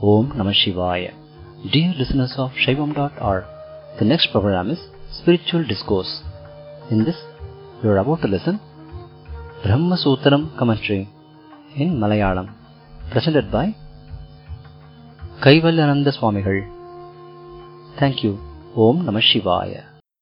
Om Namah Shivaya. Dear listeners of Shaivam.org, the next program is Spiritual Discourse. In this, you are about to listen Brahma Sutram commentary in Malayalam, presented by Kaivalyananda Swamigal. Thank you. Om Namah Shivaya.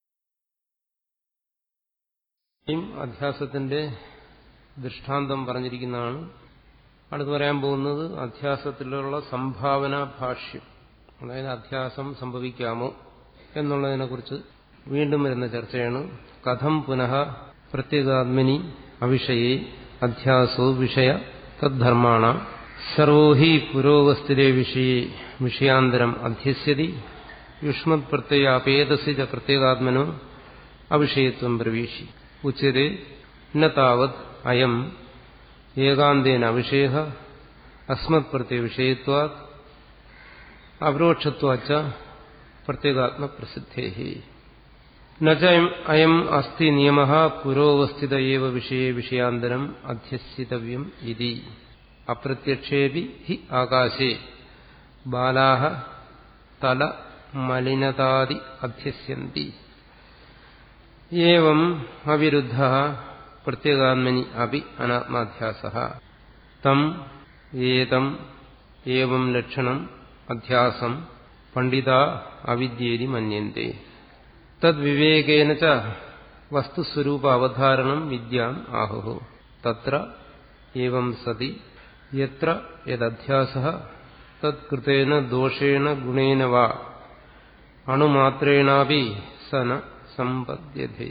അധ്യാസത്തിന്റെ ദൃഷ്ടാന്തം പറഞ്ഞിരിക്കുന്നതാണ് അടുത്ത് പറയാൻ പോകുന്നത് അധ്യാസത്തിലുള്ള സംഭാവന ഭാഷ്യം അതായത് അധ്യാസം സംഭവിക്കാമോ എന്നുള്ളതിനെക്കുറിച്ച് വീണ്ടും വരുന്ന ചർച്ചയാണ് കഥം പുനഃ പ്രത്യേകാത്മനി അവിഷയെ അധ്യാസോ വിഷയ തദ്ധർമാണ സർവോ ഹി പുരോഗസ്ഥിതേ വിഷയെ വിഷയാന്തരം അധ്യസ്യതി യുഷ്മത് പ്രത്യയാപേതസി ച പ്രത്യേകാത്മനോ അവിഷയത്വം പ്രവേശി ഉച്ചരെ ന താവത് അയം ഏകാന്തേന അവിഷയ അസ്മത് പ്രത്യവിഷയത്വാത് അപരോക്ഷത്വാച്ച പ്രത്യേകാത്മപ്രസിദ്ധേ നയം അയം അസ്തി നിയമ പുരോവസ്ഥിത ഏവ വിഷയെ വിഷയാന്തരം അധ്യസിതവ്യം ഇതി അപ്രത്യക്ഷേപി ഹി ആകാശേ ബാലാഹ തല മലിനതാദി അധ്യസ്യന്തി ഏവം അവിരുദ്ധ പ്രത്യേകാത്മനി അപി അനാത്മാധ്യാസ തം ഏതം ഏവം ലക്ഷണം അധ്യാസം പണ്ഡിത അവിദ്യേരി മന്യന്തെ തദ്വിവേകേന ച വസ്തുസ്വരൂപ അവധാരണം വിദ്യാം ആഹുഹു തത്ര ഏവം സതി യത്ര യദധ്യാസ തത്കൃതേന ദോഷേണ ഗുണേന വാ അണുമാത്രേണാപി സന സമ്പദ്യതേ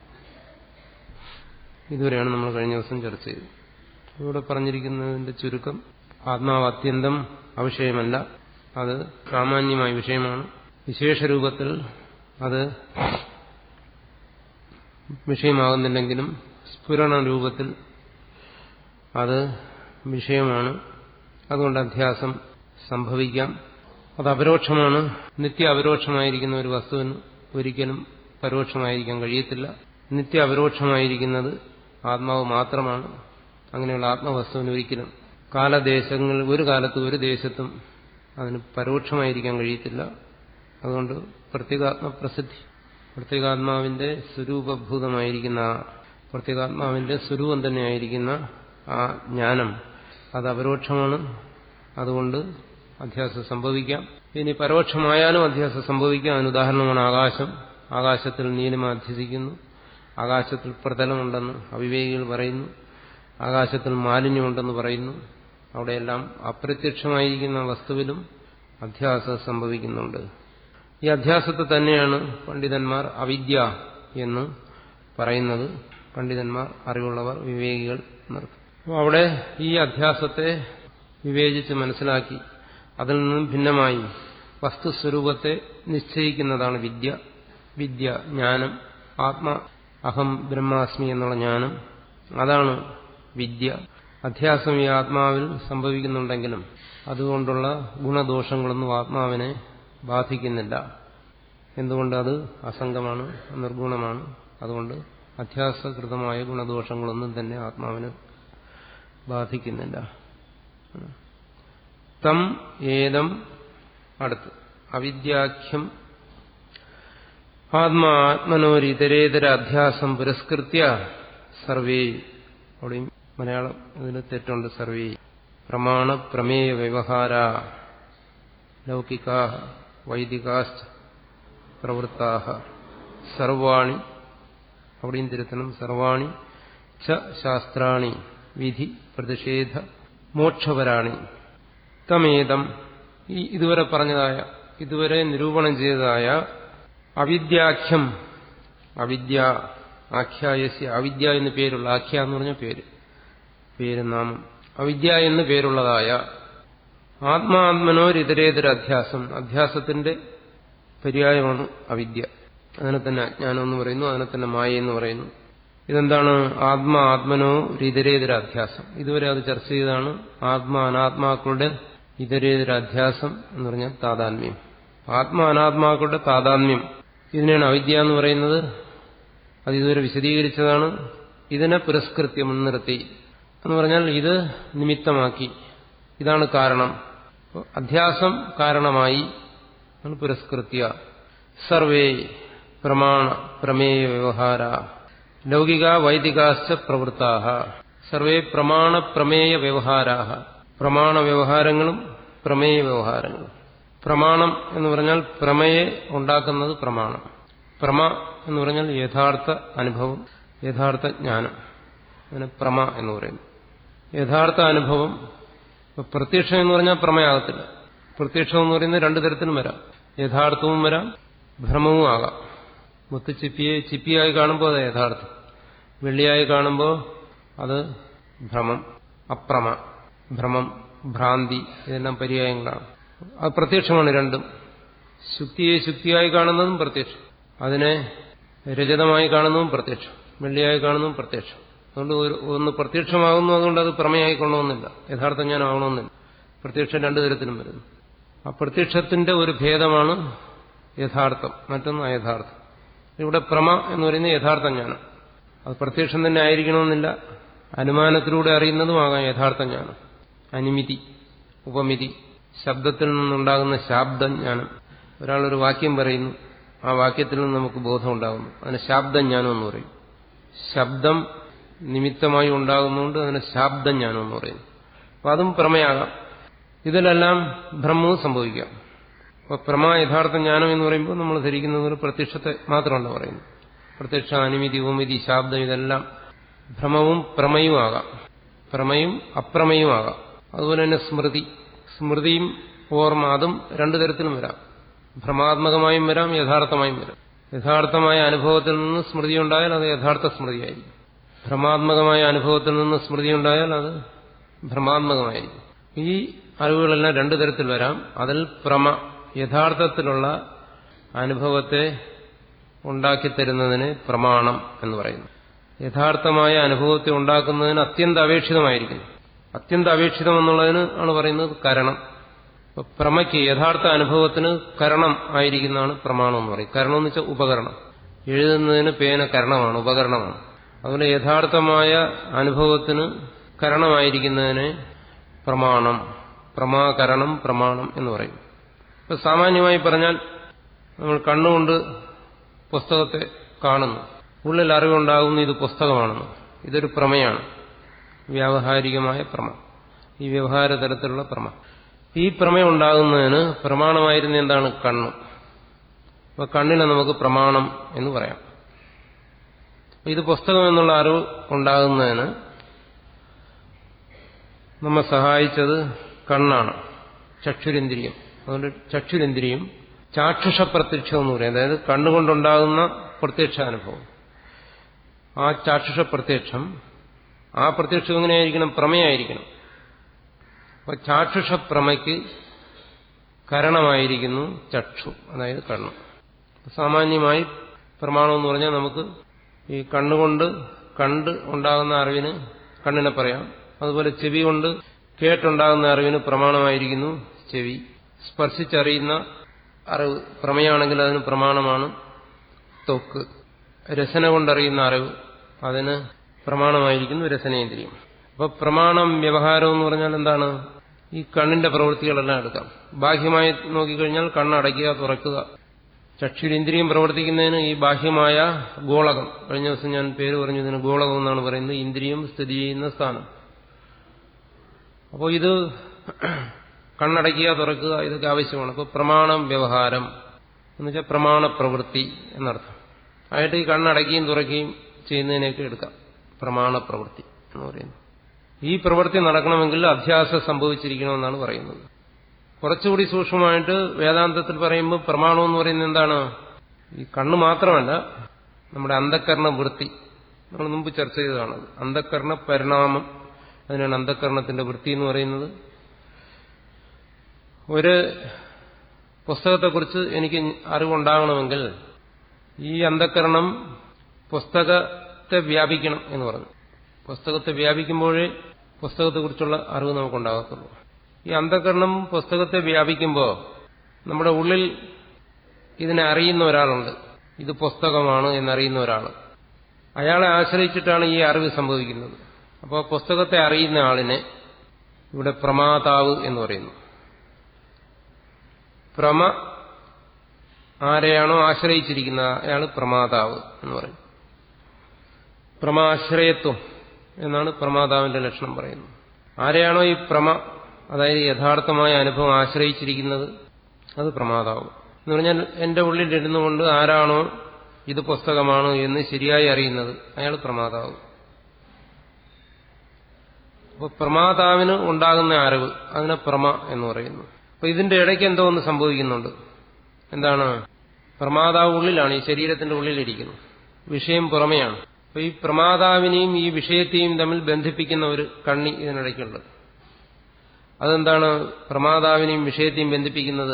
ഇതുവരെയാണ് നമ്മൾ കഴിഞ്ഞ ദിവസം ചർച്ച ചെയ്തത് ഇവിടെ പറഞ്ഞിരിക്കുന്നതിന്റെ ചുരുക്കം ആത്മാവ് അത്യന്തം അവിഷയമല്ല അത് സാമാന്യമായ വിഷയമാണ് വിശേഷ രൂപത്തിൽ അത് വിഷയമാകുന്നില്ലെങ്കിലും സ്ഫുരണ രൂപത്തിൽ അത് വിഷയമാണ് അതുകൊണ്ട് അധ്യാസം സംഭവിക്കാം അത് അപരോക്ഷമാണ് നിത്യ അപരോക്ഷമായിരിക്കുന്ന ഒരു വസ്തുവിന് ഒരിക്കലും പരോക്ഷമായിരിക്കാൻ കഴിയത്തില്ല നിത്യ അപരോക്ഷമായിരിക്കുന്നത് ആത്മാവ് മാത്രമാണ് അങ്ങനെയുള്ള ആത്മവസ്തുവിന് ഒരിക്കലും കാലദേശങ്ങൾ ഒരു കാലത്ത് ഒരു ദേശത്തും അതിന് പരോക്ഷമായിരിക്കാൻ കഴിയത്തില്ല അതുകൊണ്ട് പ്രത്യേകാത്മ പ്രസിദ്ധി പ്രത്യേകാത്മാവിന്റെ സ്വരൂപഭൂതമായിരിക്കുന്ന പ്രത്യേകാത്മാവിന്റെ സ്വരൂപം തന്നെയായിരിക്കുന്ന ആ ജ്ഞാനം അത് അപരോക്ഷമാണ് അതുകൊണ്ട് അധ്യാസം സംഭവിക്കാം ഇനി പരോക്ഷമായാലും അധ്യാസം സംഭവിക്കാം അതിന് ഉദാഹരണമാണ് ആകാശം ആകാശത്തിൽ നീലിമ അധ്യസിക്കുന്നു ആകാശത്തിൽ പ്രതലമുണ്ടെന്ന് അവിവേകികൾ പറയുന്നു ആകാശത്തിൽ മാലിന്യമുണ്ടെന്ന് പറയുന്നു അവിടെയെല്ലാം അപ്രത്യക്ഷമായിരിക്കുന്ന വസ്തുവിലും അധ്യാസം സംഭവിക്കുന്നുണ്ട് ഈ അധ്യാസത്തെ തന്നെയാണ് പണ്ഡിതന്മാർ അവിദ്യ എന്ന് പറയുന്നത് പണ്ഡിതന്മാർ അറിവുള്ളവർ വിവേകികൾ എന്നർത്ഥം അപ്പോൾ അവിടെ ഈ അധ്യാസത്തെ വിവേചിച്ച് മനസ്സിലാക്കി അതിൽ നിന്നും ഭിന്നമായി വസ്തുസ്വരൂപത്തെ നിശ്ചയിക്കുന്നതാണ് വിദ്യ വിദ്യ ജ്ഞാനം ആത്മ അഹം ബ്രഹ്മാസ്മി എന്നുള്ള ജ്ഞാനം അതാണ് വിദ്യ അധ്യാസം ഈ ആത്മാവിൽ സംഭവിക്കുന്നുണ്ടെങ്കിലും അതുകൊണ്ടുള്ള ഗുണദോഷങ്ങളൊന്നും ആത്മാവിനെ ബാധിക്കുന്നില്ല എന്തുകൊണ്ട് അത് അസംഗമാണ് നിർഗുണമാണ് അതുകൊണ്ട് അധ്യാസകൃതമായ ഗുണദോഷങ്ങളൊന്നും തന്നെ ആത്മാവിന് ബാധിക്കുന്നില്ല തം ഏതം അടുത്ത് അവിദ്യാഖ്യം ആത്മാത്മനോരിതരേതര അധ്യാസം പുരസ്കൃത്യ സർവേ അവിടെയും മലയാളം ഇതിന് തെറ്റുണ്ട് സർവേ പ്രമാണ പ്രമേയ വ്യവഹാര ലൗകിക വൈദികാശ്ച പ്രവൃത്താ സർവാണി അവിടെയും തിരുത്തണം സർവാണി ച ശാസ്ത്രാണി വിധി പ്രതിഷേധ മോക്ഷപരാണി തമേതം ഈ ഇതുവരെ പറഞ്ഞതായ ഇതുവരെ നിരൂപണം ചെയ്തതായ അവിദ്യാഖ്യം അവിദ്യ ആഖ്യായസ്യ അവിദ്യ എന്ന് പേരുള്ള ആഖ്യ എന്ന് പറഞ്ഞ പേര് പേര് നാമം അവിദ്യ എന്ന് പേരുള്ളതായ ആത്മാത്മനോരിതരേതര അധ്യാസം അധ്യാസത്തിന്റെ പര്യായമാണ് അവിദ്യ അതിനെ തന്നെ അജ്ഞാനം എന്ന് പറയുന്നു അതിനെ തന്നെ മായ എന്ന് പറയുന്നു ഇതെന്താണ് ആത്മാ ആത്മനോ ഇതരേതര അധ്യാസം ഇതുവരെ അത് ചർച്ച ചെയ്താണ് ആത്മാ അനാത്മാക്കളുടെ ഇതരേതര അധ്യാസം എന്ന് പറഞ്ഞാൽ താതാത്മ്യം ആത്മാ അനാത്മാക്കളുടെ താതാത്മ്യം ഇതിനെയാണ് അവിദ്യ എന്ന് പറയുന്നത് അത് ഇതുവരെ വിശദീകരിച്ചതാണ് ഇതിനെ പുരസ്കൃത്യം മുൻനിർത്തി എന്ന് പറഞ്ഞാൽ ഇത് നിമിത്തമാക്കി ഇതാണ് കാരണം അപ്പോൾ അധ്യാസം കാരണമായി പുരസ്കൃത്യ സർവേ പ്രമാണ പ്രമേയ വ്യവഹാര ലൗകിക വൈദികാശ്ച പ്രവൃത്താ സർവേ പ്രമാണ പ്രമേയ വ്യവഹാരാ പ്രമാണ വ്യവഹാരങ്ങളും പ്രമേയ വ്യവഹാരങ്ങളും പ്രമാണം എന്ന് പറഞ്ഞാൽ പ്രമേയെ ഉണ്ടാക്കുന്നത് പ്രമാണം പ്രമ എന്ന് പറഞ്ഞാൽ യഥാർത്ഥ അനുഭവം യഥാർത്ഥ ജ്ഞാനം അതിന് പ്രമ എന്ന് പറയുന്നു യഥാർത്ഥ അനുഭവം പ്രത്യക്ഷം എന്ന് പറഞ്ഞാൽ പ്രമയാകത്തില്ല പ്രത്യക്ഷം എന്ന് പറയുന്നത് രണ്ടു തരത്തിലും വരാം യഥാർത്ഥവും വരാം ഭ്രമവും ആകാം മുത്ത് ചിപ്പിയെ ചിപ്പിയായി കാണുമ്പോൾ അത് യഥാർത്ഥം വെള്ളിയായി കാണുമ്പോൾ അത് ഭ്രമം അപ്രമ ഭ്രമം ഭ്രാന്തി ഇതെല്ലാം പര്യായങ്ങളാണ് അത് പ്രത്യക്ഷമാണ് രണ്ടും ശുക്തിയെ ശുക്തിയായി കാണുന്നതും പ്രത്യക്ഷം അതിനെ രജതമായി കാണുന്നതും പ്രത്യക്ഷം വെള്ളിയായി കാണുന്നതും പ്രത്യക്ഷം അതുകൊണ്ട് ഒരു ഒന്ന് പ്രത്യക്ഷമാകുന്നു അതുകൊണ്ട് അത് പ്രമേയായിക്കൊള്ളണമെന്നില്ല യഥാർത്ഥം ഞാൻ ആവണമെന്നില്ല പ്രത്യക്ഷം രണ്ടു തരത്തിലും വരുന്നു ആ പ്രത്യക്ഷത്തിന്റെ ഒരു ഭേദമാണ് യഥാർത്ഥം മറ്റൊന്ന് അയഥാർത്ഥം ഇവിടെ പ്രമ എന്ന് പറയുന്നത് യഥാർത്ഥ ജ്ഞാനം അത് പ്രത്യക്ഷം തന്നെ ആയിരിക്കണമെന്നില്ല അനുമാനത്തിലൂടെ അറിയുന്നതുമാകാം യഥാർത്ഥ ജ്ഞാനം അനിമിതി ഉപമിതി ശബ്ദത്തിൽ നിന്നുണ്ടാകുന്ന ശാബ്ദജ്ഞാനം ഒരാളൊരു വാക്യം പറയുന്നു ആ വാക്യത്തിൽ നിന്ന് നമുക്ക് ബോധം ഉണ്ടാകുന്നു അതിന് ശാബ്ദജ്ഞാനം എന്ന് പറയും ശബ്ദം നിമിത്തമായി ഉണ്ടാകുന്നതുകൊണ്ട് അതിന് ശാബ്ദജ്ഞാനം എന്ന് പറയുന്നു അപ്പൊ അതും പ്രമയാകാം ഇതിലെല്ലാം ഭ്രമവും സംഭവിക്കാം അപ്പൊ പ്രമ യഥാർത്ഥ ജ്ഞാനം എന്ന് പറയുമ്പോൾ നമ്മൾ ധരിക്കുന്നത് ഒരു പ്രത്യക്ഷത്തെ മാത്രമല്ല പറയുന്നത് പ്രത്യക്ഷ അനുമിതി ഉപമിതി ശാബ്ദം ഇതെല്ലാം ഭ്രമവും പ്രമയും ആകാം പ്രമയും അപ്രമയും ആകാം അതുപോലെ തന്നെ സ്മൃതി സ്മൃതിയും ഓർമ്മ അതും രണ്ടു തരത്തിലും വരാം ഭ്രമാത്മകമായും വരാം യഥാർത്ഥമായും വരാം യഥാർത്ഥമായ അനുഭവത്തിൽ നിന്ന് സ്മൃതി ഉണ്ടായാൽ അത് യഥാർത്ഥ സ്മൃതിയായിരിക്കും ഭ്രമാത്മകമായ അനുഭവത്തിൽ നിന്ന് സ്മൃതി ഉണ്ടായാൽ അത് ഭ്രമാത്മകമായിരിക്കും ഈ അറിവുകളെല്ലാം രണ്ടു തരത്തിൽ വരാം അതിൽ പ്രമ യഥാർത്ഥത്തിലുള്ള അനുഭവത്തെ ഉണ്ടാക്കിത്തരുന്നതിന് പ്രമാണം എന്ന് പറയുന്നു യഥാർത്ഥമായ അനുഭവത്തെ ഉണ്ടാക്കുന്നതിന് അത്യന്ത അപേക്ഷിതമായിരിക്കുന്നു അത്യന്ത അപേക്ഷിതം എന്നുള്ളതിന് ആണ് പറയുന്നത് കരണം പ്രമയ്ക്ക് യഥാർത്ഥ അനുഭവത്തിന് കരണം ആയിരിക്കുന്നതാണ് പ്രമാണം എന്ന് പറയും കരണം എന്ന് വെച്ചാൽ ഉപകരണം എഴുതുന്നതിന് പേന കരണമാണ് ഉപകരണമാണ് അതുപോലെ യഥാർത്ഥമായ അനുഭവത്തിന് കരണമായിരിക്കുന്നതിന് പ്രമാണം പ്രമാകരണം പ്രമാണം എന്ന് പറയും ഇപ്പൊ സാമാന്യമായി പറഞ്ഞാൽ നമ്മൾ കണ്ണുകൊണ്ട് പുസ്തകത്തെ കാണുന്നു ഉള്ളിൽ അറിവുണ്ടാകുന്നു ഇത് പുസ്തകമാണെന്ന് ഇതൊരു പ്രമയാണ് വ്യാവഹാരികമായ പ്രമ ഈ വ്യവഹാര തലത്തിലുള്ള പ്രമ ഈ പ്രമേയം ഉണ്ടാകുന്നതിന് പ്രമാണമായിരുന്ന എന്താണ് കണ്ണ് അപ്പൊ കണ്ണിനെ നമുക്ക് പ്രമാണം എന്ന് പറയാം ഇത് പുസ്തകം എന്നുള്ള അറിവ് ഉണ്ടാകുന്നതിന് നമ്മെ സഹായിച്ചത് കണ്ണാണ് ചക്ഷുരേന്ദ്രിയം അതുകൊണ്ട് ചക്ഷുരേന്ദ്രിയം ചാക്ഷുഷ പ്രത്യക്ഷം എന്ന് പറയും അതായത് കണ്ണുകൊണ്ടുണ്ടാകുന്ന പ്രത്യക്ഷാനുഭവം ആ ചാക്ഷുഷ പ്രത്യക്ഷം ആ പ്രത്യക്ഷം എങ്ങനെയായിരിക്കണം പ്രമേയായിരിക്കണം അപ്പൊ ചാക്ഷുഷ പ്രമയ്ക്ക് കരണമായിരിക്കുന്നു ചക്ഷു അതായത് കണ്ണ് സാമാന്യമായി പ്രമാണം എന്ന് പറഞ്ഞാൽ നമുക്ക് ഈ കണ്ണുകൊണ്ട് കണ്ട് ഉണ്ടാകുന്ന അറിവിന് കണ്ണിനെ പറയാം അതുപോലെ ചെവി കൊണ്ട് കേട്ടുണ്ടാകുന്ന അറിവിന് പ്രമാണമായിരിക്കുന്നു ചെവി സ്പർശിച്ചറിയുന്ന അറിവ് പ്രമേയാണെങ്കിൽ അതിന് പ്രമാണമാണ് ത്വക്ക് രസന കൊണ്ടറിയുന്ന അറിവ് അതിന് പ്രമാണമായിരിക്കുന്നു രസനേന്ദ്രിയം അപ്പൊ പ്രമാണം വ്യവഹാരം എന്ന് പറഞ്ഞാൽ എന്താണ് ഈ കണ്ണിന്റെ പ്രവൃത്തികളെല്ലാം എടുക്കാം ബാഹ്യമായി നോക്കിക്കഴിഞ്ഞാൽ കണ്ണടയ്ക്കുക തുറക്കുക ചക്ഷുരേന്ദ്രിയം പ്രവർത്തിക്കുന്നതിന് ഈ ബാഹ്യമായ ഗോളകം കഴിഞ്ഞ ദിവസം ഞാൻ പേര് പറഞ്ഞു ഇതിന് ഗോളകം എന്നാണ് പറയുന്നത് ഇന്ദ്രിയം സ്ഥിതി ചെയ്യുന്ന സ്ഥാനം അപ്പോൾ ഇത് കണ്ണടയ്ക്കുക തുറക്കുക ഇതൊക്കെ ആവശ്യമാണ് അപ്പോൾ പ്രമാണം വ്യവഹാരം എന്ന് വെച്ചാൽ പ്രമാണ പ്രവൃത്തി എന്നർത്ഥം ആയിട്ട് ഈ കണ്ണടയ്ക്കുകയും തുറക്കുകയും ചെയ്യുന്നതിനെയൊക്കെ എടുക്കാം പ്രമാണ പ്രവൃത്തി എന്ന് പറയുന്നത് ഈ പ്രവൃത്തി നടക്കണമെങ്കിൽ അധ്യാസം സംഭവിച്ചിരിക്കണമെന്നാണ് പറയുന്നത് കുറച്ചുകൂടി സൂക്ഷ്മമായിട്ട് വേദാന്തത്തിൽ പറയുമ്പോൾ പ്രമാണം എന്ന് പറയുന്നത് എന്താണ് ഈ കണ്ണ് മാത്രമല്ല നമ്മുടെ അന്ധക്കരണ വൃത്തി നമ്മൾ മുമ്പ് ചർച്ച ചെയ്തതാണത് അന്ധക്കരണ പരിണാമം അതിനാണ് അന്ധക്കരണത്തിന്റെ വൃത്തി എന്ന് പറയുന്നത് ഒരു പുസ്തകത്തെക്കുറിച്ച് എനിക്ക് അറിവുണ്ടാകണമെങ്കിൽ ഈ അന്ധക്കരണം പുസ്തകത്തെ വ്യാപിക്കണം എന്ന് പറഞ്ഞു പുസ്തകത്തെ വ്യാപിക്കുമ്പോഴേ പുസ്തകത്തെക്കുറിച്ചുള്ള അറിവ് നമുക്കുണ്ടാകത്തുള്ളൂ ഈ അന്ധകരണം പുസ്തകത്തെ വ്യാപിക്കുമ്പോൾ നമ്മുടെ ഉള്ളിൽ ഇതിനെ അറിയുന്ന ഒരാളുണ്ട് ഇത് പുസ്തകമാണ് എന്നറിയുന്ന ഒരാൾ അയാളെ ആശ്രയിച്ചിട്ടാണ് ഈ അറിവ് സംഭവിക്കുന്നത് അപ്പോൾ പുസ്തകത്തെ അറിയുന്ന ആളിനെ ഇവിടെ പ്രമാതാവ് എന്ന് പറയുന്നു പ്രമ ആരെയാണോ ആശ്രയിച്ചിരിക്കുന്നത് അയാൾ പ്രമാതാവ് എന്ന് പറയും പ്രമാശ്രയത്വം എന്നാണ് പ്രമാതാവിന്റെ ലക്ഷണം പറയുന്നത് ആരെയാണോ ഈ പ്രമ അതായത് യഥാർത്ഥമായ അനുഭവം ആശ്രയിച്ചിരിക്കുന്നത് അത് പ്രമാതാവ് എന്ന് പറഞ്ഞാൽ എന്റെ ഉള്ളിലിരുന്നു കൊണ്ട് ആരാണോ ഇത് പുസ്തകമാണ് എന്ന് ശരിയായി അറിയുന്നത് അയാൾ പ്രമാതാവ് അപ്പൊ പ്രമാതാവിന് ഉണ്ടാകുന്ന അറിവ് അതിനെ പ്രമ എന്ന് പറയുന്നു അപ്പൊ ഇതിന്റെ ഇടയ്ക്ക് എന്തോ ഒന്ന് സംഭവിക്കുന്നുണ്ട് എന്താണ് പ്രമാതാവ് ഉള്ളിലാണ് ഈ ശരീരത്തിന്റെ ഉള്ളിലിരിക്കുന്നത് വിഷയം പുറമെയാണ് അപ്പൊ ഈ പ്രമാതാവിനെയും ഈ വിഷയത്തെയും തമ്മിൽ ബന്ധിപ്പിക്കുന്ന ഒരു കണ്ണി ഇതിനിടയ്ക്കുണ്ട് അതെന്താണ് പ്രമാതാവിനെയും വിഷയത്തെയും ബന്ധിപ്പിക്കുന്നത്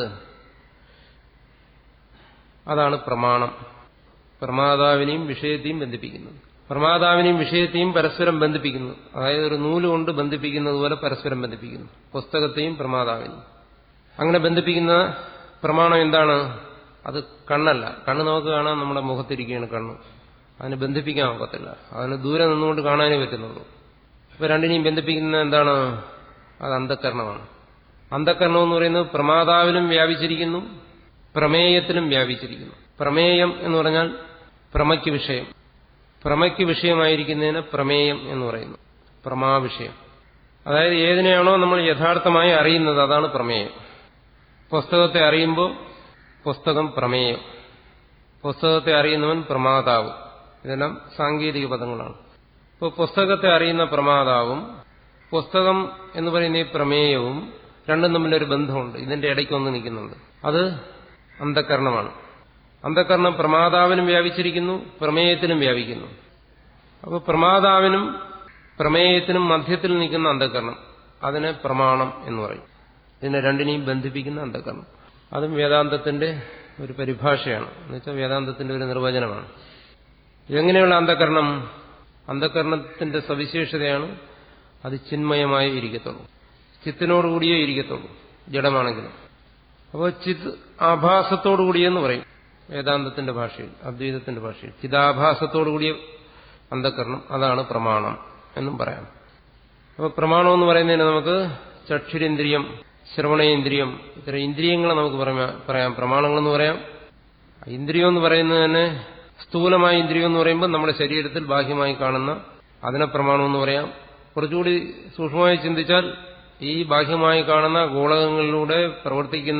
അതാണ് പ്രമാണം പ്രമാതാവിനെയും വിഷയത്തെയും ബന്ധിപ്പിക്കുന്നത് പ്രമാതാവിനെയും വിഷയത്തെയും പരസ്പരം ബന്ധിപ്പിക്കുന്നു അതായത് ഒരു നൂല് കൊണ്ട് ബന്ധിപ്പിക്കുന്നത് പോലെ പരസ്പരം ബന്ധിപ്പിക്കുന്നു പുസ്തകത്തെയും പ്രമാതാവിനെയും അങ്ങനെ ബന്ധിപ്പിക്കുന്ന പ്രമാണം എന്താണ് അത് കണ്ണല്ല കണ്ണ് നമുക്ക് കാണാൻ നമ്മുടെ മുഖത്തിരിക്കുകയാണ് കണ്ണ് അതിനെ ബന്ധിപ്പിക്കാൻ ഒക്കത്തില്ല അതിന് ദൂരെ നിന്നുകൊണ്ട് കാണാനേ പറ്റുന്നുള്ളൂ ഇപ്പൊ രണ്ടിനെയും ബന്ധിപ്പിക്കുന്ന എന്താണ് അത് അന്ധക്കരണമാണ് അന്ധക്കരണം എന്ന് പറയുന്നത് പ്രമാതാവിലും വ്യാപിച്ചിരിക്കുന്നു പ്രമേയത്തിലും വ്യാപിച്ചിരിക്കുന്നു പ്രമേയം എന്ന് പറഞ്ഞാൽ പ്രമയ്ക്ക് വിഷയം പ്രമയ്ക്ക് വിഷയമായിരിക്കുന്നതിന് പ്രമേയം എന്ന് പറയുന്നു പ്രമാവിഷയം അതായത് ഏതിനെയാണോ നമ്മൾ യഥാർത്ഥമായി അറിയുന്നത് അതാണ് പ്രമേയം പുസ്തകത്തെ അറിയുമ്പോൾ പുസ്തകം പ്രമേയം പുസ്തകത്തെ അറിയുന്നവൻ പ്രമാതാവ് ഇതെല്ലാം സാങ്കേതിക പദങ്ങളാണ് ഇപ്പോൾ പുസ്തകത്തെ അറിയുന്ന പ്രമാതാവും പുസ്തകം എന്ന് പറയുന്ന ഈ പ്രമേയവും രണ്ടും തമ്മിലൊരു ബന്ധമുണ്ട് ഇതിന്റെ ഇടയ്ക്ക് ഒന്ന് നിൽക്കുന്നുണ്ട് അത് അന്ധകരണമാണ് അന്ധകരണം പ്രമാതാവിനും വ്യാപിച്ചിരിക്കുന്നു പ്രമേയത്തിനും വ്യാപിക്കുന്നു അപ്പോൾ പ്രമാതാവിനും പ്രമേയത്തിനും മധ്യത്തിൽ നിൽക്കുന്ന അന്ധകരണം അതിനെ പ്രമാണം എന്ന് പറയും ഇതിനെ രണ്ടിനെയും ബന്ധിപ്പിക്കുന്ന അന്ധകരണം അതും വേദാന്തത്തിന്റെ ഒരു പരിഭാഷയാണ് എന്നുവെച്ചാൽ വേദാന്തത്തിന്റെ ഒരു നിർവചനമാണ് എങ്ങനെയുള്ള അന്ധകരണം അന്ധകരണത്തിന്റെ സവിശേഷതയാണ് അത് ചിന്മയമായി ഇരിക്കത്തുള്ളൂ ചിത്തിനോടുകൂടിയേ ഇരിക്കത്തുള്ളൂ ജഡമാണെങ്കിലും അപ്പോൾ ചിത് ആഭാസത്തോടുകൂടിയെന്ന് പറയും വേദാന്തത്തിന്റെ ഭാഷയിൽ അദ്വൈതത്തിന്റെ ഭാഷയിൽ ചിതാഭാസത്തോടുകൂടിയ അന്ധകരണം അതാണ് പ്രമാണം എന്നും പറയാം അപ്പോൾ പ്രമാണം എന്ന് പറയുന്നതിന് നമുക്ക് ചക്ഷുരേന്ദ്രിയം ശ്രവണേന്ദ്രിയം ഇത്തരം ഇന്ദ്രിയങ്ങളെ നമുക്ക് പറയാം പ്രമാണങ്ങളെന്ന് പറയാം ഇന്ദ്രിയം എന്ന് പറയുന്നത് തന്നെ സ്ഥൂലമായ ഇന്ദ്രിയം എന്ന് പറയുമ്പോൾ നമ്മുടെ ശരീരത്തിൽ ബാഹ്യമായി കാണുന്ന അതിനെ പ്രമാണം എന്ന് പറയാം കുറച്ചുകൂടി സൂക്ഷ്മമായി ചിന്തിച്ചാൽ ഈ ബാഹ്യമായി കാണുന്ന ഗോളകങ്ങളിലൂടെ പ്രവർത്തിക്കുന്ന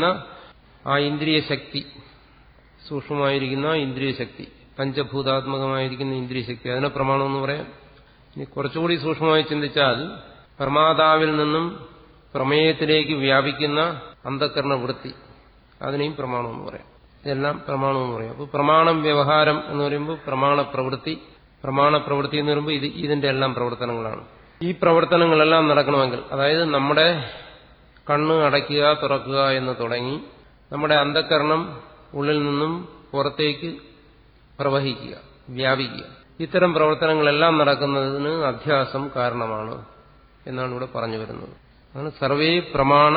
ആ ഇന്ദ്രിയ ശക്തി സൂക്ഷ്മമായിരിക്കുന്ന ഇന്ദ്രിയ ശക്തി പഞ്ചഭൂതാത്മകമായിരിക്കുന്ന ഇന്ദ്രിയ ശക്തി അതിനെ പ്രമാണം എന്ന് പറയാം ഇനി കുറച്ചുകൂടി സൂക്ഷ്മമായി ചിന്തിച്ചാൽ പ്രമാതാവിൽ നിന്നും പ്രമേയത്തിലേക്ക് വ്യാപിക്കുന്ന അന്ധകരണ വൃത്തി അതിനെയും പ്രമാണം എന്ന് പറയാം ഇതെല്ലാം പ്രമാണം എന്ന് പറയാം അപ്പോൾ പ്രമാണം വ്യവഹാരം എന്ന് പറയുമ്പോൾ പ്രമാണ പ്രവൃത്തി പ്രമാണ പ്രവൃത്തി എന്ന് പറയുമ്പോൾ ഇത് ഇതിന്റെ എല്ലാം പ്രവർത്തനങ്ങളാണ് ഈ പ്രവർത്തനങ്ങളെല്ലാം നടക്കണമെങ്കിൽ അതായത് നമ്മുടെ കണ്ണ് അടയ്ക്കുക തുറക്കുക എന്ന് തുടങ്ങി നമ്മുടെ അന്ധകരണം ഉള്ളിൽ നിന്നും പുറത്തേക്ക് പ്രവഹിക്കുക വ്യാപിക്കുക ഇത്തരം പ്രവർത്തനങ്ങളെല്ലാം നടക്കുന്നതിന് അധ്യാസം കാരണമാണ് എന്നാണ് ഇവിടെ പറഞ്ഞു വരുന്നത് അതാണ് സർവേ പ്രമാണ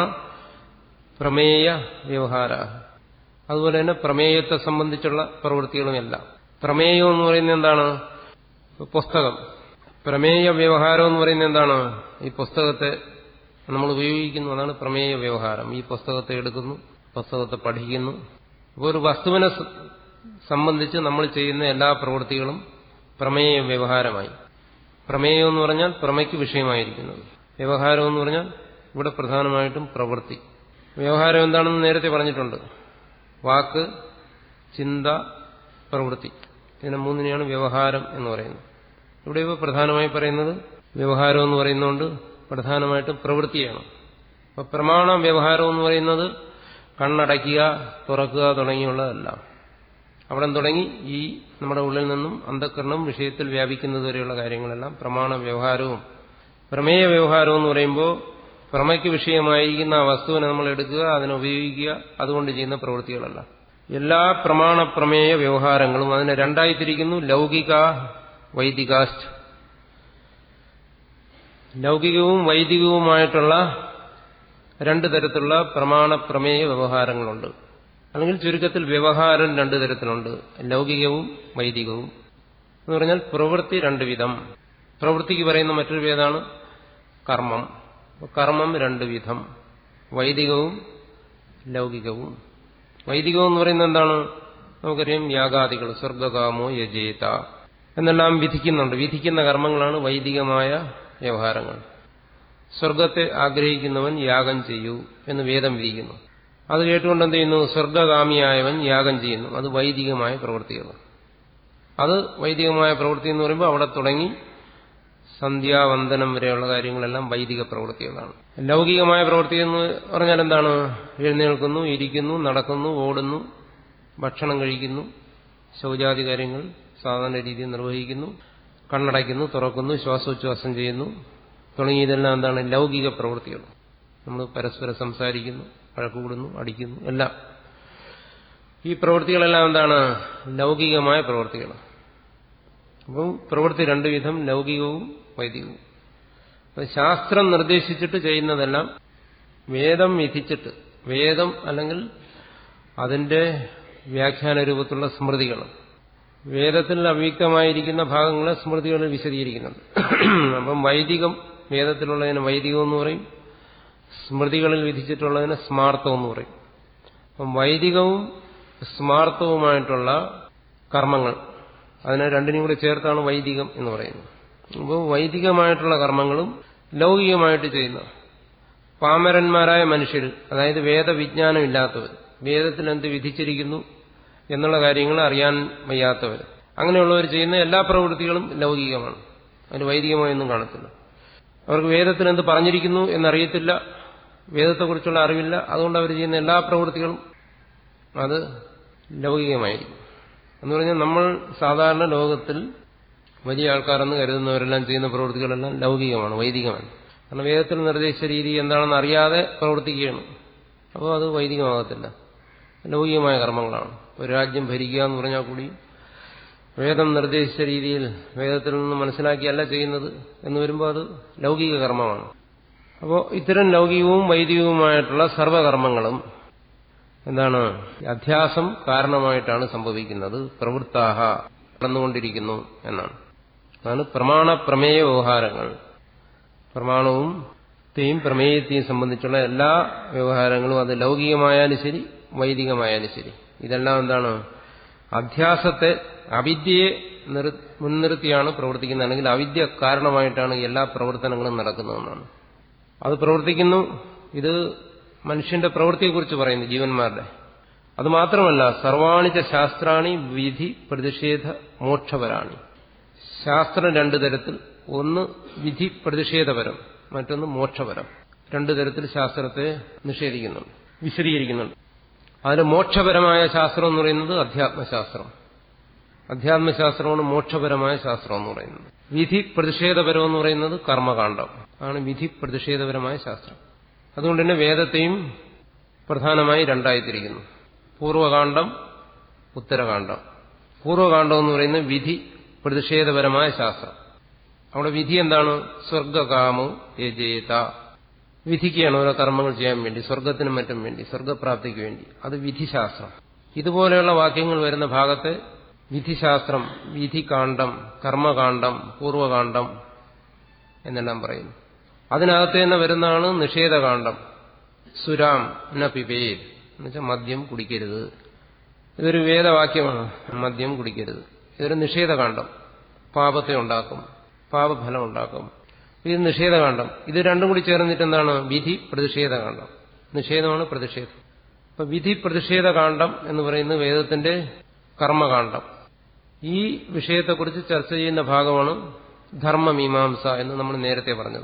പ്രമേയ വ്യവഹാര അതുപോലെ തന്നെ പ്രമേയത്തെ സംബന്ധിച്ചുള്ള പ്രവൃത്തികളുമെല്ലാം പ്രമേയം എന്ന് പറയുന്നത് എന്താണ് പുസ്തകം പ്രമേയ വ്യവഹാരം എന്ന് പറയുന്നത് എന്താണ് ഈ പുസ്തകത്തെ നമ്മൾ ഉപയോഗിക്കുന്നു അതാണ് പ്രമേയ വ്യവഹാരം ഈ പുസ്തകത്തെ എടുക്കുന്നു പുസ്തകത്തെ പഠിക്കുന്നു അപ്പോൾ ഒരു വസ്തുവിനെ സംബന്ധിച്ച് നമ്മൾ ചെയ്യുന്ന എല്ലാ പ്രവൃത്തികളും പ്രമേയ വ്യവഹാരമായി പ്രമേയം എന്ന് പറഞ്ഞാൽ പ്രമയ്ക്ക് വിഷയമായിരിക്കുന്നത് വ്യവഹാരം എന്ന് പറഞ്ഞാൽ ഇവിടെ പ്രധാനമായിട്ടും പ്രവൃത്തി വ്യവഹാരം എന്താണെന്ന് നേരത്തെ പറഞ്ഞിട്ടുണ്ട് വാക്ക് ചിന്ത പ്രവൃത്തി ഇതിനെ മൂന്നിനെയാണ് വ്യവഹാരം എന്ന് പറയുന്നത് ഇവിടെ ഇപ്പോൾ പ്രധാനമായി പറയുന്നത് വ്യവഹാരം എന്ന് പറയുന്നതുകൊണ്ട് പ്രധാനമായിട്ടും പ്രവൃത്തിയാണ് അപ്പൊ പ്രമാണ വ്യവഹാരം എന്ന് പറയുന്നത് കണ്ണടയ്ക്കുക തുറക്കുക തുടങ്ങിയുള്ളതല്ല അവിടെ തുടങ്ങി ഈ നമ്മുടെ ഉള്ളിൽ നിന്നും അന്ധക്കരണം വിഷയത്തിൽ വ്യാപിക്കുന്നത് വരെയുള്ള കാര്യങ്ങളെല്ലാം പ്രമാണ വ്യവഹാരവും പ്രമേയ വ്യവഹാരം എന്ന് പറയുമ്പോൾ പ്രമയ്ക്ക് വിഷയമായിരിക്കുന്ന ആ വസ്തുവിനെ നമ്മൾ എടുക്കുക അതിനെ ഉപയോഗിക്കുക അതുകൊണ്ട് ചെയ്യുന്ന പ്രവൃത്തികളല്ല എല്ലാ പ്രമാണ പ്രമേയ വ്യവഹാരങ്ങളും അതിനെ രണ്ടായി തിരിക്കുന്നു ലൗകിക വൈദികാസ്റ്റ് ലൗകികവും വൈദികവുമായിട്ടുള്ള രണ്ട് തരത്തിലുള്ള പ്രമാണ പ്രമേയ വ്യവഹാരങ്ങളുണ്ട് അല്ലെങ്കിൽ ചുരുക്കത്തിൽ വ്യവഹാരം രണ്ടു തരത്തിലുണ്ട് ലൗകികവും വൈദികവും എന്ന് പറഞ്ഞാൽ പ്രവൃത്തി രണ്ട് വിധം പ്രവൃത്തിക്ക് പറയുന്ന മറ്റൊരു പേരാണ് കർമ്മം കർമ്മം രണ്ട് വിധം വൈദികവും ലൗകികവും വൈദികം എന്ന് പറയുന്നത് എന്താണ് നമുക്കറിയാം യാഗാദികൾ സ്വർഗകാമോ യജേത എന്നെല്ലാം വിധിക്കുന്നുണ്ട് വിധിക്കുന്ന കർമ്മങ്ങളാണ് വൈദികമായ വ്യവഹാരങ്ങൾ സ്വർഗത്തെ ആഗ്രഹിക്കുന്നവൻ യാഗം ചെയ്യൂ എന്ന് വേദം വിധിക്കുന്നു അത് കേട്ടുകൊണ്ട് എന്ത് ചെയ്യുന്നു സ്വർഗകാമിയായവൻ യാഗം ചെയ്യുന്നു അത് വൈദികമായ പ്രവൃത്തികൾ അത് വൈദികമായ പ്രവൃത്തി എന്ന് പറയുമ്പോൾ അവിടെ തുടങ്ങി സന്ധ്യാവന്ദനം വരെയുള്ള കാര്യങ്ങളെല്ലാം വൈദിക പ്രവൃത്തികളാണ് ലൗകികമായ പ്രവൃത്തി എന്ന് പറഞ്ഞാൽ എന്താണ് എഴുന്നേൽക്കുന്നു ഇരിക്കുന്നു നടക്കുന്നു ഓടുന്നു ഭക്ഷണം കഴിക്കുന്നു ശൗചാദി കാര്യങ്ങൾ സാധാരണ രീതിയിൽ നിർവഹിക്കുന്നു കണ്ണടയ്ക്കുന്നു തുറക്കുന്നു ശ്വാസോച്ഛ്വാസം ചെയ്യുന്നു തുടങ്ങിയതെല്ലാം എന്താണ് ലൗകിക പ്രവൃത്തികൾ നമ്മൾ പരസ്പരം സംസാരിക്കുന്നു വഴക്കുകൂടുന്നു അടിക്കുന്നു എല്ലാം ഈ പ്രവൃത്തികളെല്ലാം എന്താണ് ലൗകികമായ പ്രവൃത്തികൾ അപ്പം പ്രവൃത്തി രണ്ടു വിധം ലൗകികവും വൈദികവും അപ്പൊ ശാസ്ത്രം നിർദ്ദേശിച്ചിട്ട് ചെയ്യുന്നതെല്ലാം വേദം വിധിച്ചിട്ട് വേദം അല്ലെങ്കിൽ അതിന്റെ വ്യാഖ്യാന രൂപത്തിലുള്ള സ്മൃതികൾ വേദത്തിൽ അവ്യക്തമായിരിക്കുന്ന ഭാഗങ്ങളെ സ്മൃതികളിൽ വിശദീകരിക്കുന്നുണ്ട് അപ്പം വൈദികം വേദത്തിലുള്ളതിന് വൈദികം എന്ന് പറയും സ്മൃതികളിൽ വിധിച്ചിട്ടുള്ളതിന് സ്മാർത്ഥം എന്ന് പറയും അപ്പം വൈദികവും സ്മാർത്ഥവുമായിട്ടുള്ള കർമ്മങ്ങൾ അതിനെ രണ്ടിനും കൂടെ ചേർത്താണ് വൈദികം എന്ന് പറയുന്നത് അപ്പോൾ വൈദികമായിട്ടുള്ള കർമ്മങ്ങളും ലൗകികമായിട്ട് ചെയ്യുന്ന പാമരന്മാരായ മനുഷ്യർ അതായത് വേദവിജ്ഞാനം ഇല്ലാത്തവർ വേദത്തിൽ എന്ത് വിധിച്ചിരിക്കുന്നു എന്നുള്ള കാര്യങ്ങൾ അറിയാൻ വയ്യാത്തവർ അങ്ങനെയുള്ളവർ ചെയ്യുന്ന എല്ലാ പ്രവൃത്തികളും ലൗകികമാണ് അതിന് വൈദികമായൊന്നും കാണത്തില്ല അവർക്ക് വേദത്തിൽ എന്ത് പറഞ്ഞിരിക്കുന്നു എന്നറിയത്തില്ല വേദത്തെക്കുറിച്ചുള്ള അറിവില്ല അതുകൊണ്ട് അവർ ചെയ്യുന്ന എല്ലാ പ്രവൃത്തികളും അത് ലൗകികമായിരിക്കും എന്ന് പറഞ്ഞാൽ നമ്മൾ സാധാരണ ലോകത്തിൽ വലിയ ആൾക്കാരെന്ന് കരുതുന്നവരെല്ലാം ചെയ്യുന്ന പ്രവൃത്തികളെല്ലാം ലൗകികമാണ് വൈദികമാണ് കാരണം വേദത്തിൽ നിർദ്ദേശിച്ച രീതി എന്താണെന്ന് അറിയാതെ പ്രവർത്തിക്കുകയാണ് അപ്പോൾ അത് വൈദികമാകത്തില്ല ലൗകികമായ കർമ്മങ്ങളാണ് ഒരു രാജ്യം ഭരിക്കുക എന്ന് പറഞ്ഞാൽ കൂടി വേദം നിർദ്ദേശിച്ച രീതിയിൽ വേദത്തിൽ നിന്ന് മനസ്സിലാക്കിയല്ല ചെയ്യുന്നത് എന്ന് വരുമ്പോൾ അത് ലൗകിക കർമ്മമാണ് അപ്പോൾ ഇത്തരം ലൗകികവും വൈദികവുമായിട്ടുള്ള സർവകർമ്മങ്ങളും എന്താണ് അധ്യാസം കാരണമായിട്ടാണ് സംഭവിക്കുന്നത് പ്രവൃത്താഹ നടന്നുകൊണ്ടിരിക്കുന്നു എന്നാണ് അതാണ് പ്രമാണ പ്രമേയ വ്യവഹാരങ്ങൾ പ്രമാണവും ത്തെയും പ്രമേയത്തെയും സംബന്ധിച്ചുള്ള എല്ലാ വ്യവഹാരങ്ങളും അത് ലൗകികമായാലും ശരി വൈദികമായാലും ശരി ഇതെല്ലാം എന്താണ് അധ്യാസത്തെ അവിദ്യയെ മുൻനിർത്തിയാണ് പ്രവർത്തിക്കുന്നത് അല്ലെങ്കിൽ അവിദ്യ കാരണമായിട്ടാണ് എല്ലാ പ്രവർത്തനങ്ങളും നടക്കുന്നതെന്നാണ് അത് പ്രവർത്തിക്കുന്നു ഇത് മനുഷ്യന്റെ പ്രവൃത്തിയെക്കുറിച്ച് പറയുന്നു ജീവന്മാരുടെ അത് മാത്രമല്ല സർവാണിച്ച ശാസ്ത്രാണി വിധി പ്രതിഷേധ മോക്ഷപരാണി ശാസ്ത്രം രണ്ടു തരത്തിൽ ഒന്ന് വിധി പ്രതിഷേധപരം മറ്റൊന്ന് മോക്ഷപരം രണ്ടു തരത്തിൽ ശാസ്ത്രത്തെ നിഷേധിക്കുന്നുണ്ട് വിശദീകരിക്കുന്നുണ്ട് അതിൽ മോക്ഷപരമായ ശാസ്ത്രം എന്ന് പറയുന്നത് അധ്യാത്മശാസ്ത്രം അധ്യാത്മശാസ്ത്രമാണ് മോക്ഷപരമായ ശാസ്ത്രം എന്ന് പറയുന്നത് വിധി പ്രതിഷേധപരം എന്ന് പറയുന്നത് കർമ്മകാന്ഡം ആണ് വിധി പ്രതിഷേധപരമായ ശാസ്ത്രം അതുകൊണ്ട് തന്നെ വേദത്തെയും പ്രധാനമായി രണ്ടായി തിരിക്കുന്നു പൂർവകാന്ഡം ഉത്തരകാന്ഡം പൂർവകാന്ഡം എന്ന് പറയുന്നത് വിധി പ്രതിഷേധപരമായ ശാസ്ത്രം അവിടെ വിധി എന്താണ് സ്വർഗകാമോ യജേത വിധിക്കുകയാണ് ഓരോ കർമ്മങ്ങൾ ചെയ്യാൻ വേണ്ടി സ്വർഗത്തിനും മറ്റും വേണ്ടി സ്വർഗപ്രാപ്തിക്ക് വേണ്ടി അത് വിധിശാസ്ത്രം ഇതുപോലെയുള്ള വാക്യങ്ങൾ വരുന്ന ഭാഗത്ത് വിധിശാസ്ത്രം വിധികാന്ഡം കർമ്മകാന്ഡം പൂർവകാന്ഡം എന്നെല്ലാം പറയുന്നു അതിനകത്ത് തന്നെ വരുന്നതാണ് നിഷേധകാന്ഡം സുരാം ന പിപേത് എന്നുവെച്ചാൽ മദ്യം കുടിക്കരുത് ഇതൊരു വേദവാക്യമാണ് മദ്യം കുടിക്കരുത് ഇതൊരു നിഷേധകാന്ഡം പാപത്തെ ഉണ്ടാക്കും പാപഫലം ഉണ്ടാക്കും ഇത് നിഷേധകാന്ഡം ഇത് രണ്ടും കൂടി ചേർന്നിട്ട് എന്താണ് വിധി പ്രതിഷേധകാന്ഡം നിഷേധമാണ് പ്രതിഷേധം അപ്പൊ വിധി പ്രതിഷേധകാന്ഡം എന്ന് പറയുന്നത് വേദത്തിന്റെ കർമ്മകാന്ഡം ഈ വിഷയത്തെക്കുറിച്ച് ചർച്ച ചെയ്യുന്ന ഭാഗമാണ് ധർമ്മമീമാംസ എന്ന് നമ്മൾ നേരത്തെ പറഞ്ഞത്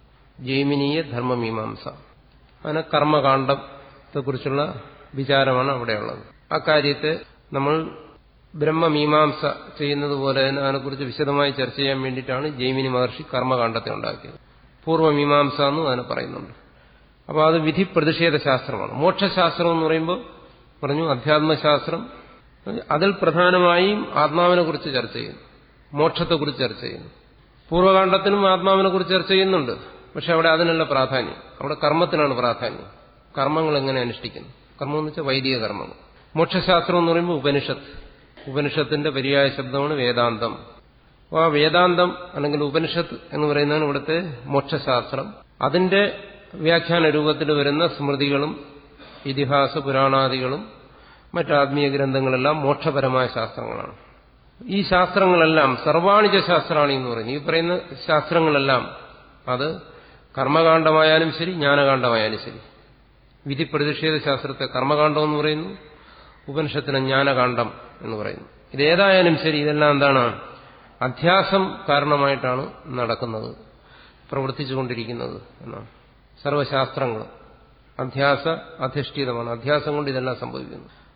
ജൈമിനീയ ധർമ്മമീമാംസ അതിനെ കർമ്മകാന്ഡത്തെക്കുറിച്ചുള്ള വിചാരമാണ് അവിടെയുള്ളത് ആ കാര്യത്തെ നമ്മൾ ബ്രഹ്മമീമാംസ ചെയ്യുന്നത് പോലെ തന്നെ അതിനെക്കുറിച്ച് വിശദമായി ചർച്ച ചെയ്യാൻ വേണ്ടിയിട്ടാണ് ജൈമിനി മഹർഷി കർമ്മകാന്ഡത്തെ ഉണ്ടാക്കിയത് പൂർവ്വമീമാംസ എന്നും അതിനെ പറയുന്നുണ്ട് അപ്പോൾ അത് വിധി പ്രതിഷേധ ശാസ്ത്രമാണ് മോക്ഷശാസ്ത്രം എന്ന് പറയുമ്പോൾ പറഞ്ഞു അധ്യാത്മശാസ്ത്രം അതിൽ പ്രധാനമായും ആത്മാവിനെ കുറിച്ച് ചർച്ച ചെയ്യുന്നു മോക്ഷത്തെക്കുറിച്ച് ചർച്ച ചെയ്യുന്നു പൂർവ്വകാന്ഡത്തിനും ആത്മാവിനെ കുറിച്ച് ചർച്ച ചെയ്യുന്നുണ്ട് പക്ഷെ അവിടെ അതിനല്ല പ്രാധാന്യം അവിടെ കർമ്മത്തിനാണ് പ്രാധാന്യം കർമ്മങ്ങൾ എങ്ങനെ അനുഷ്ഠിക്കുന്നു കർമ്മം എന്ന് വെച്ചാൽ വൈദിക കർമ്മങ്ങൾ മോക്ഷശാസ്ത്രം എന്ന് പറയുമ്പോൾ ഉപനിഷത്ത് ഉപനിഷത്തിന്റെ പര്യായ ശബ്ദമാണ് വേദാന്തം അപ്പോൾ ആ വേദാന്തം അല്ലെങ്കിൽ ഉപനിഷത്ത് എന്ന് പറയുന്നതാണ് ഇവിടുത്തെ മോക്ഷശാസ്ത്രം അതിന്റെ വ്യാഖ്യാന രൂപത്തിൽ വരുന്ന സ്മൃതികളും ഇതിഹാസ പുരാണാദികളും മറ്റ് ആത്മീയ ഗ്രന്ഥങ്ങളെല്ലാം മോക്ഷപരമായ ശാസ്ത്രങ്ങളാണ് ഈ ശാസ്ത്രങ്ങളെല്ലാം സർവാണിജ ശാസ്ത്രാണി എന്ന് പറയുന്നു ഈ പറയുന്ന ശാസ്ത്രങ്ങളെല്ലാം അത് കർമ്മകാന്ഡമായാലും ശരി ജ്ഞാനകാന്ഡമായാലും ശരി വിധി പ്രതിഷേധ ശാസ്ത്രത്തെ കർമ്മകാന്ഡം എന്ന് പറയുന്നു ഉപനിഷത്തിന് ജ്ഞാനകാന്ഡം എന്ന് പറയുന്നു ഇതേതായാലും ശരി ഇതെല്ലാം എന്താണ് അധ്യാസം കാരണമായിട്ടാണ് നടക്കുന്നത് പ്രവർത്തിച്ചുകൊണ്ടിരിക്കുന്നത് എന്നാണ് സർവശാസ്ത്രങ്ങൾ അധ്യാസ അധിഷ്ഠിതമാണ് അധ്യാസം കൊണ്ട് ഇതെല്ലാം സംഭവിക്കുന്നു